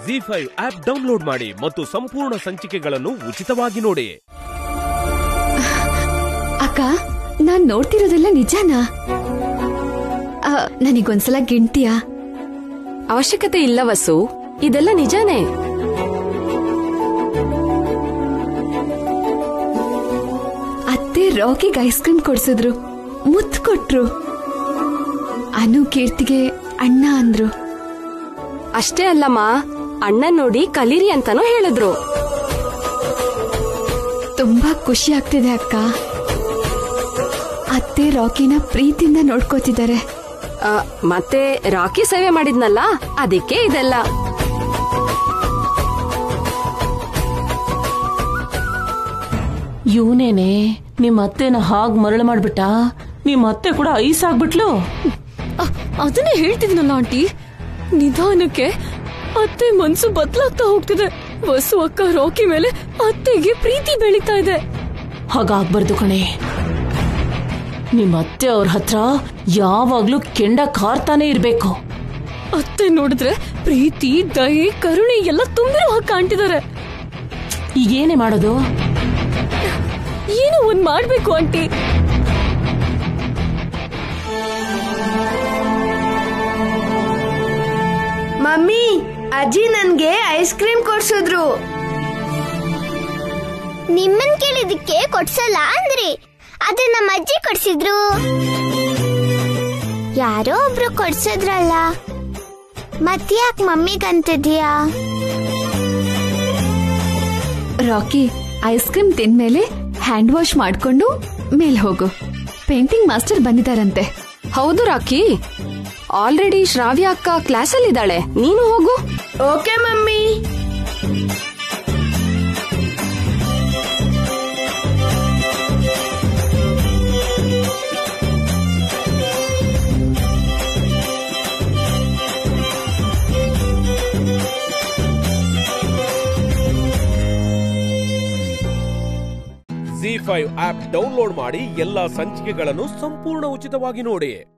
G five app download ಮಾಡಿ ಮತ್ತು ಸಂಪೂರ್ಣ ಸಂಚಿಕೆಗಳನ್ನು ಉಚಿತವಾಗಿ ನೋಡಿ ಅಕ್ಕ ನಾನ್ ನೋಡ್ತಿರೋದೆಲ್ಲ ನಿಜಾನಾ ಆ, ನನಗೊಂದ್ಸಲ ಗಿಣ್ತೀಯಾ ಅವಶ್ಯಕತೆ ಇಲ್ಲ ವಸು ಇದೆಲ್ಲ ನಿಜಾನೇ ಅತ್ತೆ ರಾಕಿಗೆ ಐಸ್ ಕ್ರೀಮ್ ಕೊಡ್ಸಿದ್ರು ಮುತ್ತು ಕೊಟ್ರು ಅನು ಕೀರ್ತಿಗೆ ಅಣ್ಣ ಅಂದ್ರು ಅಷ್ಟೇ ಅಲ್ಲಮ್ಮ ಅಣ್ಣನ್ ನೋಡಿ ಕಲೀರಿ ಅಂತಾನೂ ಹೇಳಿದ್ರು ತುಂಬಾ ಖುಷಿ ಆಗ್ತಿದೆ ಅಕ್ಕ ಅತ್ತೆ ರಾಕಿನ ಪ್ರೀತಿಯಿಂದ ನೋಡ್ಕೋತಿದ್ದಾರೆ ಆ, ಮತ್ತೆ ರಾಕಿ ಸೇವೆ ಮಾಡಿದ್ನಲ್ಲ ಅದಕ್ಕೆ ಇದೆಲ್ಲ ಇವನೇನೆ ನಿಮ್ ಅತ್ತೆನ ಹಾಗ್ ಮರಳು ಮಾಡ್ಬಿಟ್ಟ ನಿಮ್ ಅತ್ತೆ ಕೂಡ ಐಸ್ ಆಗ್ಬಿಟ್ಲು ಅದನ್ನೇ ಹೇಳ್ತಿದ್ನಲ್ಲ ಆಂಟಿ ನಿಧಾನಕ್ಕೆ ಅತ್ತೆ ಮನ್ಸು ಬದಲಾಗ್ತಾ ಹೋಗ್ತಿದೆ ಬಸ್ಸು ಅಕ್ಕ ರಾಕಿ ಮೇಲೆ ಅತ್ತೆಗೆ ಪ್ರೀತಿ ಬೆಳೀತಾ ಇದೆ ಹಾಗಾಗ್ಬಾರ್ದು ಕಣೆ ನಿಮ್ ಅತ್ತೆ ಅವ್ರ ಹತ್ರ ಯಾವಾಗ್ಲೂ ಕೆಂಡ ಕಾರ್ತಾನೆ ಇರ್ಬೇಕು ಅತ್ತೆ ನೋಡಿದ್ರೆ ಪ್ರೀತಿ ದಯೆ ಕರುಣೆ ಎಲ್ಲ ತುಂಬಿರೋ ಹಾಗೆ ಕಾಣ್ತಿದ್ದಾರೆ ಈಗೇನೆ ಮಾಡೋದು ಏನೋ ಒಂದ್ ಮಾಡ್ಬೇಕು ಆಂಟಿ ಮಮ್ಮಿ ಅಜ್ಜಿ ನನ್ಗೆ ಐಸ್ ಕ್ರೀಮ್ ಕೊಡ್ಸಿದ್ರು ನಿಮ್ಮನ್ ಕೇಳಿದಕ್ಕೆ ಕೊಡ್ಸಲ್ಲ ಅಂದ್ರಿ ಆದ್ರೆ ನಮ್ಮ ಅಜ್ಜಿ ಕೊಡ್ಸಿದ್ರು ಯಾರೋ ಒಬ್ರು ಕೊಡ್ಸಿದ್ರಲ್ಲ ಮತ್ತ್ಯಾಕ್ ಮಮ್ಮಿಗಂತಿದ್ಯಾ ರಾಕಿ ಐಸ್ ಕ್ರೀಮ್ ತಿಂದ್ಮೇಲೆ ಹ್ಯಾಂಡ್ ವಾಶ್ ಮಾಡ್ಕೊಂಡು ಮೇಲ್ ಹೋಗು ಪೇಂಟಿಂಗ್ ಮಾಸ್ಟರ್ ಬಂದಿದಾರಂತೆ ಹೌದು ರಾಕಿ ಆಲ್ರೆಡಿ ಶ್ರಾವ್ಯ ಅಕ್ಕ ಕ್ಲಾಸಲ್ಲಿದ್ದಾಳೆ ನೀನು ಹೋಗು okay mummy G five app download ಮಾಡಿ ಎಲ್ಲಾ ಸಂಚಿಕೆಗಳನ್ನು ಸಂಪೂರ್ಣ ಉಚಿತವಾಗಿ ನೋಡಿ